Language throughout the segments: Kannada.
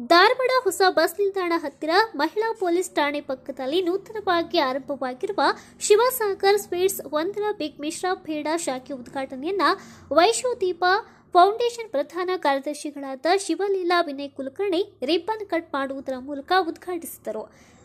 ಧಾರವಾಡ ಹೊಸ ಬಸ್ ನಿಲ್ದಾಣ ಹತ್ತಿರ ಮಹಿಳಾ ಪೊಲೀಸ್ ಠಾಣೆ ಪಕ್ಕದಲ್ಲಿ ನೂತನವಾಗಿ ಆರಂಭವಾಗಿರುವ ಶಿವಸಾಗರ್ ಸ್ವೀಟ್ಸ್ ಒಂದರ ಬಿಗ್ ಮಿಶ್ರಾ ಪೇಡ ಶಾಖೆ ಉದ್ಘಾಟನೆಯನ್ನ ವೈಶೋದೀಪ ಫೌಂಡೇಶನ್ ಪ್ರಧಾನ ಕಾರ್ಯದರ್ಶಿಗಳಾದ ಶಿವಲೀಲಾ ವಿನಯ್ ಕುಲಕರ್ಣಿ ರಿಬ್ಬನ್ ಕಟ್ ಮಾಡುವುದರ ಮೂಲಕ ಉದ್ಘಾಟಿಸಿದರು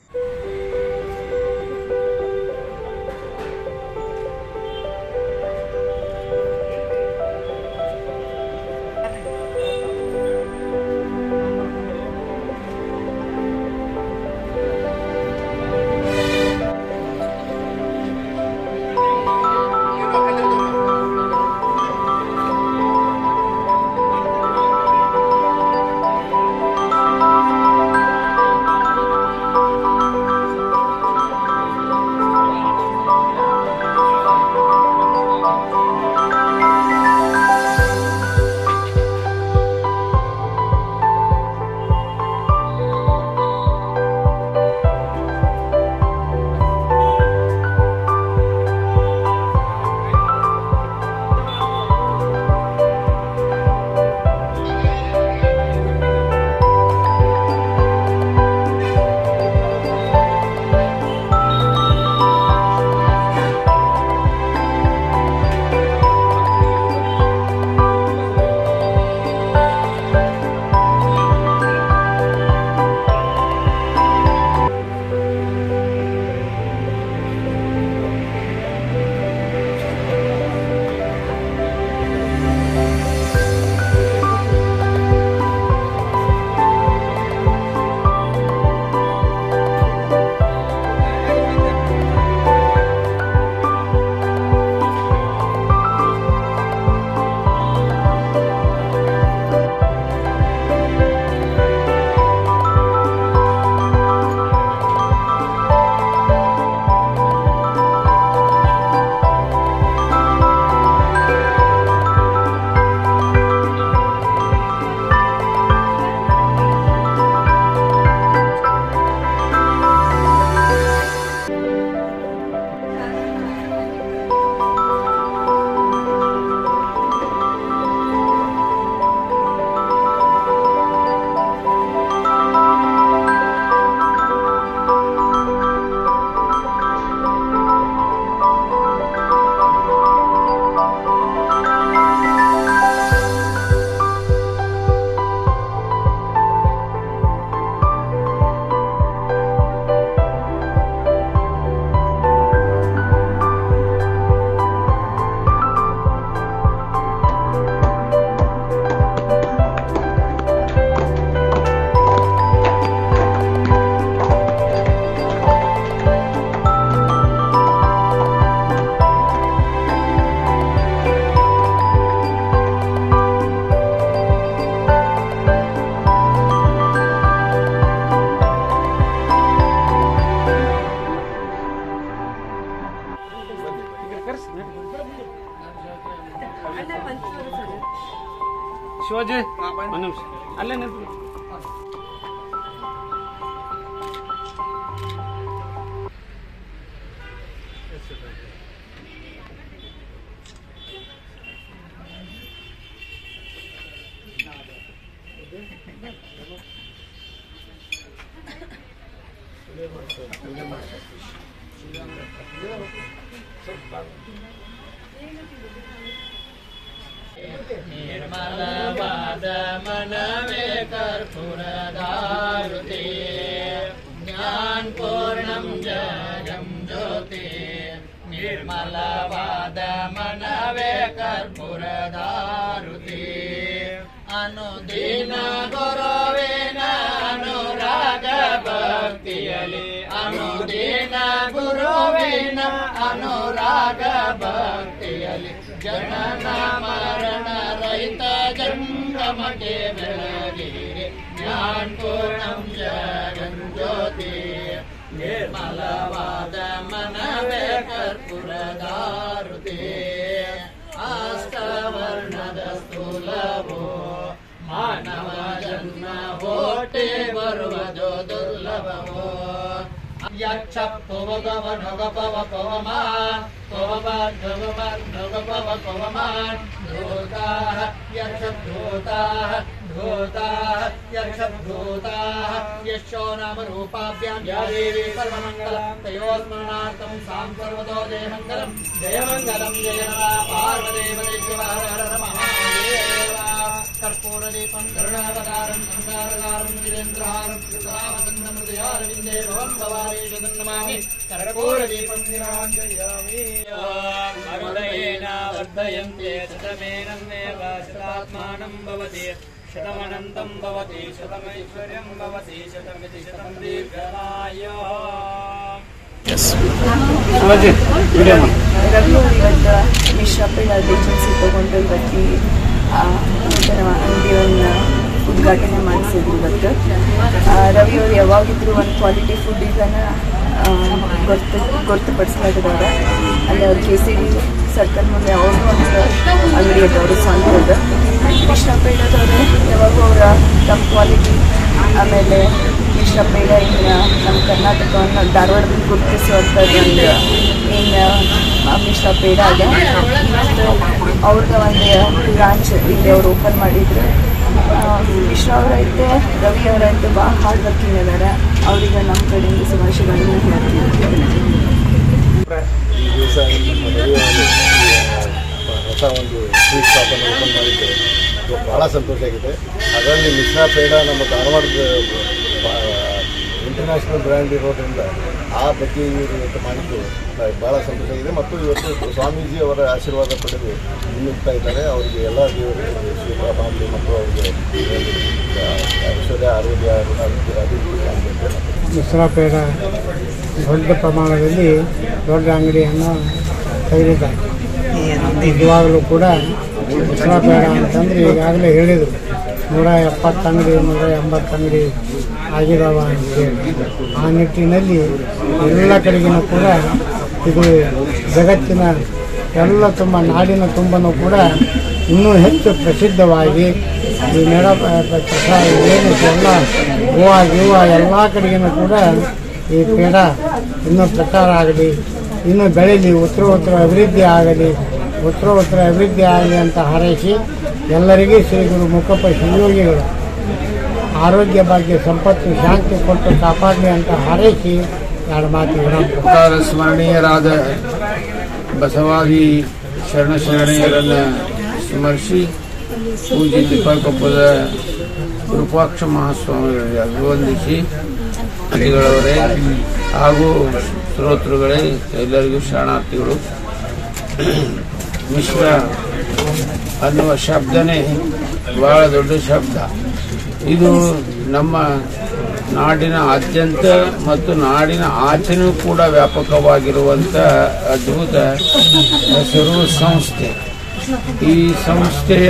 ಶಿವಾಜಿ ಒಂದು ನಿಮಿಷ ಅಲ್ಲೇ ನಿಂತು ನಿರ್ಮಲವಾದ ಮನವೇ ಕರ್ಪೂರದಾರುತಿ ಜ್ಞಾನ ಪೂರ್ಣಂ ಜಗಂ ಜ್ಯೋತಿ ನಿರ್ಮಲವಾದ ಮನವೇ ಕರ್ಪೂರದಾರುತಿ ಅನುದಿನ ಗುರುವಿನ ಅನುರಾಗ ಭಕ್ತಿಯಲಿ ಅನುದಿನ ಗುರುವಿನ ಅನುರಾಗ ಭಕ್ತಿಯಲಿ ಜನನ ಮರಣ ರಹಿತ ಜಂಗಮಗೆ ಬೆಳಗಿರಿ ಜ್ಞಾನ ಪೂರ್ಣಂ ಜಗನ್ ಜ್ಯೋತಿ ನಿರ್ಮಲವಾದ ಮನವೇ ಕರ್ಪೂರದಾರುತಿ ಅಷ್ಟವರ್ಣದ ಸ್ಥೂಲವೋ ಮಾನವ ಜನ್ಮ ಓಟೆ ಬರುವುದು ದುರ್ಲಭವೋ ಯಕ್ಷ ಪವಗವ ನಗಪವ ಪವಮಾನ್ ಪವಮಾನ್ ನಗಮಾನ್ ನಗಪವ ಪವಮಾನ್ ಧೂತಾಃ ಯಕ್ಷ ಧೂತಾಃ यक्षभूताः यक्षभूताः यशो नाम रूपाभ्यां या देवी सर्वमङ्गलम् तयोस्मरणार्थं सां सर्वतो जयमङ्गलम् जयमङ्गलम् जय नमः पार्वदेवते शिवार हर हर महादेव कर्पूरदीपं करुणावतारं सङ्गारकारं वीरेन्द्रहारं कृतावसन्दं हृदयारविन्दे भवं भवानी नमामि कर्पूरदीपं निराञ्जयामि मरुदयेन वर्धयन्ते शतमेनमेव शतात्मानं भवति शतमनन्तं भवति शतमैश्वर्यं भवति शतमिति शतं दीर्घमायुः ಶಿವಾಜಿ ವಿಡಿಯೋ ಮಾಡಿ ರಘು ಇವತ್ತು ಮಿಶ್ರಪ್ಪಿನ ಏಜೆನ್ಸಿ ತಗೊಂಡು ಇವತ್ತು ಆ, ನೂತನ ಅಂಗಡಿಯನ್ನು ಉದ್ಘಾಟನೆ ಮಾಡಿಸಿದ್ರು ಇವತ್ತು ಆ, ರವಿ ಅವರು ಯಾವಾಗಿದ್ರು ಒಂದು ಕ್ವಾಲಿಟಿ ಫುಡ್ ಇದನ್ನು ಗೊತ್ತು ಗೊತ್ತುಪಡಿಸ್ಲಾಗಿದ್ದಾರೆ ಅಲ್ಲಿ ಅವ್ರು ಕೆ ಸಿ ಡಿ ಸರ್ಕಲ್ ಮುಂದೆ ಅವ್ರದ್ದು ಒಂದು ಅಂಗಡಿ ಇದೆ ಅವರು ಸ್ವಂತದ್ದು ಮಿಶ್ರಪೇಡದವರು ಯಾವಾಗೂ ಅವರ ತಮ್ಮ ಕ್ವಾಲಿಟಿ ಆಮೇಲೆ ಮಿಶ್ರಪೇಡ ಇನ್ನು ನಮ್ಮ ಕರ್ನಾಟಕವನ್ನು ಧಾರವಾಡದಲ್ಲಿ ಗುರುತಿಸುವಂಥದ್ದು ಒಂದು ಏನು ಮಿಶ್ರ ಪೇಡ ಇದೆ ಮತ್ತು ಅವ್ರದ್ದು ಒಂದು ಬ್ರಾಂಚ್ ಇಲ್ಲಿ ಅವ್ರು ಓಪನ್ ಮಾಡಿದ್ರು ಆ, ಮಿಶ್ರ ಅವರೈತೆ ರವಿ ಅವರೈತೆ ಭಾಳ ಹಾರ್ಡ್ ವರ್ಕಿಂಗ್ ಇದ್ದಾರೆ ಅವರಿಗೆ ನಮ್ಮ ಕಡೆಯಿಂದ ಶುಭಾಶಯಗಳನ್ನು ಹೇಳ್ತೀನಿ ಈ ದಿವಸ ನಮ್ಮ ರವಿಯವರು ಹೊಸ ಒಂದು ಸ್ವೀಟ್ ಶಾಪನ್ನು ಓಪನ್ ಮಾಡಿದ್ದು ಇದು ಭಾಳ ಸಂತೋಷ ಆಗಿದೆ ಅದರಲ್ಲಿ ಮಿಶ್ರಾ ಪೇಡ ನಮ್ಮ ಧಾರವಾಡದ ಇಂಟರ್ನ್ಯಾಷನಲ್ ಬ್ರ್ಯಾಂಡ್ ಇರೋದ್ರಿಂದ ಆ ಬಗ್ಗೆ ಇವರು ಇವತ್ತು ಮಾಡಿದ್ದು ಭಾಳ ಸಂತೋಷ ಆಗಿದೆ ಮತ್ತು ಇವತ್ತು ಸ್ವಾಮೀಜಿ ಅವರ ಆಶೀರ್ವಾದ ಪಡೆದು ಮುನ್ನುಗ್ತಾ ಇದ್ದಾರೆ ಅವರಿಗೆ ಎಲ್ಲ ದೇವರು ಶ್ರೀಪಾ ಮಾಡಲಿ ಮತ್ತು ಅವರಿಗೆ ಐಶ್ವರ್ಯ ಆರೋಗ್ಯ ಅಭಿವೃದ್ಧಿ ಅಭಿವೃದ್ಧಿ ಆಗಬೇಕು ಮಿಶ್ರಪೇಡ ದೊಡ್ಡ ಪ್ರಮಾಣದಲ್ಲಿ ದೊಡ್ಡ ಅಂಗಡಿಯನ್ನು ತೆಗೆದಿದ್ದಾರೆ ನಿಜವಾಗಲೂ ಕೂಡ ಮಿಶ್ರಪೇಡ ಅಂತಂದರೆ ಈಗಾಗಲೇ ಹೇಳಿದರು ನೂರ ಎಪ್ಪತ್ತು ಅಂಗಡಿ ನೂರ ಎಂಬತ್ತು ಅಂಗಡಿ ಆಗಿದಾವ ಅಂತೇಳಿ ಆ ನಿಟ್ಟಿನಲ್ಲಿ ಎಲ್ಲ ಕಡೆಗಿನೂ ಕೂಡ ಇದು ಜಗತ್ತಿನ ಎಲ್ಲ ತುಂಬ ನಾಡಿನ ತುಂಬನೂ ಕೂಡ ಇನ್ನೂ ಹೆಚ್ಚು ಪ್ರಸಿದ್ಧವಾಗಿ ಈ ಮೇಳ ಪ್ರಸಾದ ಏನೈತೆ ಎಲ್ಲ ಗೋವಾ ಗಿವಾ ಎಲ್ಲ ಕಡೆಗಿನೂ ಕೂಡ ಈ ಪೇಡ ಇನ್ನೂ ಪ್ರಚಾರ ಆಗಲಿ ಇನ್ನೂ ಬೆಳೀಲಿ ಉತ್ತರೋತ್ತರ ಅಭಿವೃದ್ಧಿ ಆಗಲಿ ಉತ್ತರೋತ್ತರ ಅಭಿವೃದ್ಧಿ ಆಗಲಿ ಅಂತ ಹಾರೈಸಿ ಎಲ್ಲರಿಗೂ ಶ್ರೀ ಗುರು ಮುಖಪ್ಪ ಶಿವಯೋಗಿಗಳು ಆರೋಗ್ಯ ಭಾಗ್ಯ ಸಂಪತ್ತು ಶಾಂತಿ ಕೊಟ್ಟು ಕಾಪಾಡಲಿ ಅಂತ ಹಾರೈಸಿ ಎರಡು ಮಾತು ವಿರಾಮ ಪ್ರಕಾರ ಸ್ಮರಣೀಯರಾದ ಬಸವಾದಿ ಶರಣ ಶರಣೆಯರನ್ನು ಸ್ಮರಿಸಿ ಪೂಜ್ಯ ತಿಪ್ಪಕೊಪ್ಪದ ವಿರೂಪಾಕ್ಷ ಮಹಾಸ್ವಾಮಿಗಳಿಗೆ ಅಭಿವಂದಿಸಿ ಅಡಿಗಳವರೇ ಹಾಗೂ ಶ್ರೋತೃಗಳೇ ಎಲ್ಲರಿಗೂ ಶರಣಾರ್ಥಿಗಳು ಮಿಶ್ರ ಅನ್ನುವ ಶಬ್ದನೇ ಬಹಳ ದೊಡ್ಡ ಶಬ್ದ ಇದು ನಮ್ಮ ನಾಡಿನ ಆದ್ಯಂತ ಮತ್ತು ನಾಡಿನ ಆಚೆನೂ ಕೂಡ ವ್ಯಾಪಕವಾಗಿರುವಂಥ ಅದ್ಭುತ ಹೆಸರು ಸಂಸ್ಥೆ ಈ ಸಂಸ್ಥೆಯ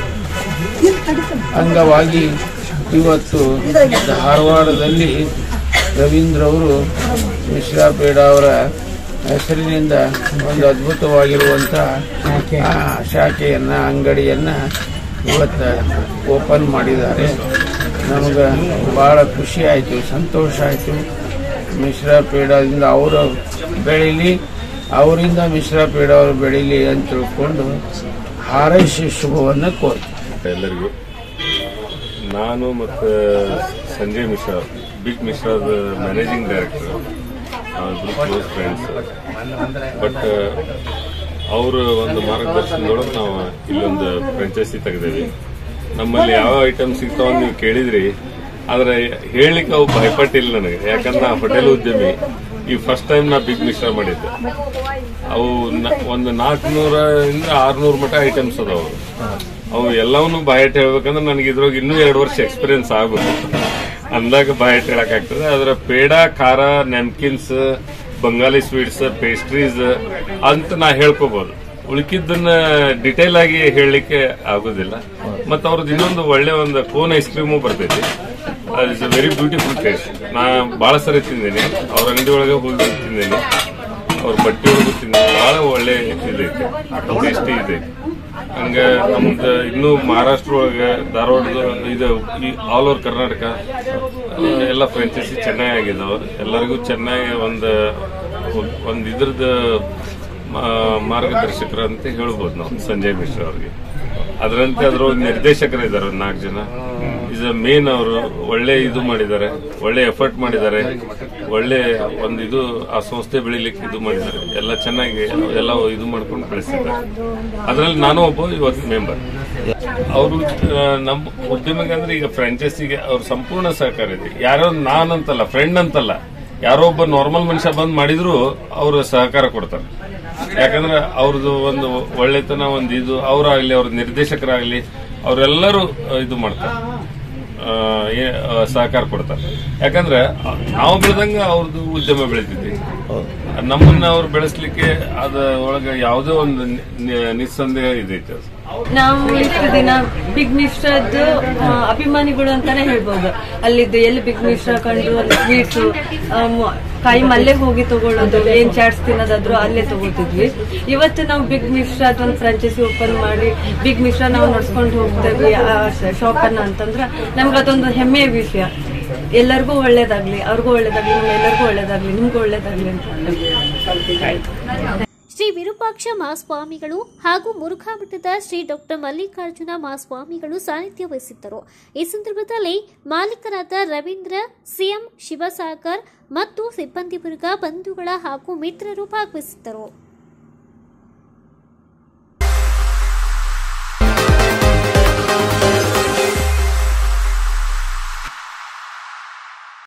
ಅಂಗವಾಗಿ ಇವತ್ತು ಧಾರವಾಡದಲ್ಲಿ ರವೀಂದ್ರ ಅವರು ಮಿಶ್ರಾ ಪೇಡ ಅವರ ಹೆಸರಿನಿಂದ ಒಂದು ಅದ್ಭುತವಾಗಿರುವಂಥ ಆ, ಶಾಖೆಯನ್ನ ಅಂಗಡಿಯನ್ನ ಇವತ್ತು ಓಪನ್ ಮಾಡಿದ್ದಾರೆ ನಮಗೆ ಭಾಳ ಖುಷಿ ಆಯಿತು ಸಂತೋಷ ಆಯಿತು ಮಿಶ್ರಾ ಪೇಡದಿಂದ ಅವರು ಬೆಳೀಲಿ ಅವರಿಂದ ಮಿಶ್ರಾ ಪೇಡ ಅವರು ಬೆಳೀಲಿ ಅಂತ ತಿಳ್ಕೊಂಡು ಹಾರೈಸಿ ಶುಭವನ್ನು ಕೋರ್ತೀನಿ ಎಲ್ಲರಿಗೂ ನಾನು ಮತ್ತು ಸಂಜಯ್ ಮಿಶ್ರಾ ಬಿಗ್ ಮಿಶ್ರಾದ managing director close friends but ಅವರ ಒಂದು ಮಾರ್ಗದರ್ಶನದೊಳಗೆ ನಾವು ಇಲ್ಲೊಂದು ಫ್ರಾಂಚೈಸಿ ತೆಗೆದೇವಿ ನಮ್ಮಲ್ಲಿ ಯಾವ ಐಟಮ್ ಸಿಗ್ತಾವ ನೀವು ಕೇಳಿದ್ರಿ ಆದ್ರೆ ಹೇಳಲಿಕ್ಕೆ ಅವು ಭಯಪಟ್ಟಿಲ್ಲ ನನಗೆ ಯಾಕಂದ್ರೆ ನಾ ಹೋಟೆಲ್ ಉದ್ಯಮಿ ಈ ಫಸ್ಟ್ ಟೈಮ್ ನಾ ಬಿಗ್ ಮಿಶ್ರಾ ಮಾಡಿದ್ದೆ ಅವು ನ- ಒಂದು ನಾಲ್ಕುನೂರಿಂದ ಆರ್ನೂರು ಮಟ ಐಟಮ್ಸ್ ಅದಾವು ಅವು ಎಲ್ಲವನ್ನೂ ಬಾಯಟ್ ಹೇಳ್ಬೇಕಂದ್ರೆ ನನಗೆ ಇದ್ರೊಳಗೆ ಇನ್ನೂ ಎರಡು ವರ್ಷ ಎಕ್ಸ್ಪೀರಿಯನ್ಸ್ ಆಗ್ಬೇಕು ಅಂದಾಗ ಬಾಯಟ್ ಹೇಳಕ್ಕಾಗ್ತದೆ ಅದರ ಪೇಡ ಖಾರ ನೆಮ್ಕಿನ್ಸ್ ಬಂಗಾಲಿ ಸ್ವೀಟ್ಸ್ ಪೇಸ್ಟ್ರೀಸ್ ಅಂತ ನಾ ಹೇಳ್ಕೋಬಹುದು ಉಳ್ಕಿದ್ದನ್ನ ಡಿಟೇಲ್ ಆಗಿ ಹೇಳಲಿಕ್ಕೆ ಆಗೋದಿಲ್ಲ ಮತ್ತು ಅವ್ರದ್ದು ಇನ್ನೊಂದು ಒಳ್ಳೆ ಒಂದು ಕೋನ್ ಐಸ್ ಕ್ರೀಮು ಬರ್ತೈತಿ is a very beautiful taste ನಾ ಬಹಳ ಸರಿ ತಿಂದೇನೆ ಅವ್ರ ಅಂಗಡಿ ಒಳಗೆ ಹೋಗಿ ತಿಂದೇನೆ ಅವ್ರ ಬಟ್ಟೆ ಒಳಗೂ ತಿಂದೇನೆ ಬಹಳ ಒಳ್ಳೆ ಇದೈತೆ ಟೇಸ್ಟಿ ಇದೆ ಹಂಗ ನಮ್ದು ಇನ್ನು ಮಹಾರಾಷ್ಟ್ರ ಒಳಗೆ ಧಾರವಾಡದ ಇದು ಆಲ್ ಓವರ್ ಕರ್ನಾಟಕ ಆ, ಎಲ್ಲ ಫ್ರಾಂಚೈಸಿ ಚೆನ್ನಾಗಿ ಆಗಿದಾವ ಎಲ್ಲರಿಗೂ ಚೆನ್ನಾಗಿ ಒಂದು ಒಂದು ಇದ್ರದ್ದು ಮಾರ್ಗದರ್ಶಕರು ಅಂತ ಹೇಳ್ಬೋದು ನಾವು ಸಂಜಯ್ ಮಿಶ್ರಾ ಅವ್ರಿಗೆ ಅದರಂತೆ ಅದ್ರೊಳಗೆ ನಿರ್ದೇಶಕರು ಇದ್ದಾರೆ ಒಂದು ನಾಲ್ಕು ಜನ ಇಸ್ ಮೇನ್ ಅವರು ಒಳ್ಳೆ ಇದು ಮಾಡಿದ್ದಾರೆ ಒಳ್ಳೆ ಎಫರ್ಟ್ ಮಾಡಿದ್ದಾರೆ ಒಳ್ಳೆ ಒಂದು ಇದು ಆ ಸಂಸ್ಥೆ ಬೆಳಿಲಿಕ್ಕೆ ಇದು ಮಾಡಿದ್ದಾರೆ ಎಲ್ಲ ಚೆನ್ನಾಗಿ ಎಲ್ಲ ಇದು ಮಾಡ್ಕೊಂಡು ಬೆಳೆಸಿದ್ದಾರೆ ಅದರಲ್ಲಿ ನಾನು ಒಬ್ಬ ಇವತ್ತು ಮೆಂಬರ್ ಅವರು ನಮ್ಮ ಉದ್ಯಮಿಗೆ ಅಂದ್ರೆ ಈಗ ಫ್ರಾಂಚೈಸಿಗೆ ಅವ್ರ ಸಂಪೂರ್ಣ ಸಹಕಾರ ಇದೆ ಯಾರೋ ನಾನಂತಲ್ಲ ಫ್ರೆಂಡ್ ಅಂತಲ್ಲ ಯಾರೋ ಒಬ್ಬ ನಾರ್ಮಲ್ ಮನುಷ್ಯ ಬಂದ್ ಮಾಡಿದ್ರು ಅವರು ಸಹಕಾರ ಕೊಡ್ತಾರೆ ಯಾಕಂದ್ರೆ ಅವ್ರದ್ದು ಒಂದು ಒಳ್ಳೆತನ ಒಂದು ಇದು ಅವರಾಗ್ಲಿ ಅವ್ರ ನಿರ್ದೇಶಕರಾಗ್ಲಿ ಅವರೆಲ್ಲರೂ ಇದು ಮಾಡ್ತಾರೆ ಆ, ಏ- ಆ, ಸಹಕಾರ ಕೊಡ್ತಾರೆ ಯಾಕಂದ್ರೆ ನಾವು ಬೆಳೆದಂಗ ಅವ್ರದ್ದು ಉದ್ಯಮ ಬೆಳಿತೈತಿ ನಮ್ಮನ್ನ ಅವ್ರು ಬೆಳೆಸ್ಲಿಕ್ಕೆ ಅದ ಒಳಗ ಯಾವುದೇ ಒಂದು ನಿ- ನಿ- ನಿಸ್ಸಂದೇಹ ಇದೈತೆ ಅದು. ನಾವು ಇಷ್ಟು ದಿನ ಬಿಗ್ ಮಿಶ್ರದ್ದು ಆ, ಅಭಿಮಾನಿಗಳು ಅಂತಾನೆ ಹೇಳ್ಬೋದು ಅಲ್ಲಿದ್ದು ಎಲ್ಲಿ ಬಿಗ್ ಮಿಶ್ರ ಕಂಡು ಅಲ್ಲಿ ಸ್ವೀಟ್ಸ್ ಕಾಯಿ ಮಲ್ಲೆ ಹೋಗಿ ತಗೊಳ್ಳೋದು ಏನ್ ಚಾಟ್ಸ್ ತಿನ್ನೋದಾದ್ರು ಅಲ್ಲೇ ತಗೋತಿದ್ವಿ ಇವತ್ತು ನಾವು ಬಿಗ್ ಮಿಶ್ರ ಅದೊಂದು ಫ್ರಾಂಚೈಸಿ ಓಪನ್ ಮಾಡಿ ಬಿಗ್ ಮಿಶ್ರ ನಾವು ನಡ್ಸ್ಕೊಂಡು ಹೋಗ್ತೇವೆ ಆ ಶಾಪ್ ಅನ್ನ ಅಂತಂದ್ರೆ ನಮ್ಗೆ ಅದೊಂದು ಹೆಮ್ಮೆಯ ವಿಷಯ ಎಲ್ಲರಿಗೂ ಒಳ್ಳೇದಾಗ್ಲಿ ಅವ್ರಿಗೂ ಒಳ್ಳೇದಾಗ್ಲಿ ನಮ್ಮ ಎಲ್ಲರಿಗೂ ಒಳ್ಳೇದಾಗ್ಲಿ ನಿಮ್ಗೂ ಒಳ್ಳೇದಾಗ್ಲಿ ಅಂತ ಶ್ರೀ ವಿರೂಪಾಕ್ಷ ಮಹಾಸ್ವಾಮಿಗಳು ಹಾಗೂ ಮುರುಘಾ ಮಠದ ಶ್ರೀ ಡಾಕ್ಟರ್ ಮಲ್ಲಿಕಾರ್ಜುನ ಮಹಾಸ್ವಾಮಿಗಳು ಸಾನ್ನಿಧ್ಯ ವಹಿಸಿದ್ದರು ಈ ಸಂದರ್ಭದಲ್ಲಿ ಮಾಲೀಕರಾದ ರವೀಂದ್ರ ಸಿಎಂ ಶಿವಸಾಗರ್ ಮತ್ತು ಸಿಬ್ಬಂದಿ ವರ್ಗ ಬಂಧುಗಳ ಹಾಗೂ ಮಿತ್ರರು ಭಾಗವಹಿಸಿದ್ದರು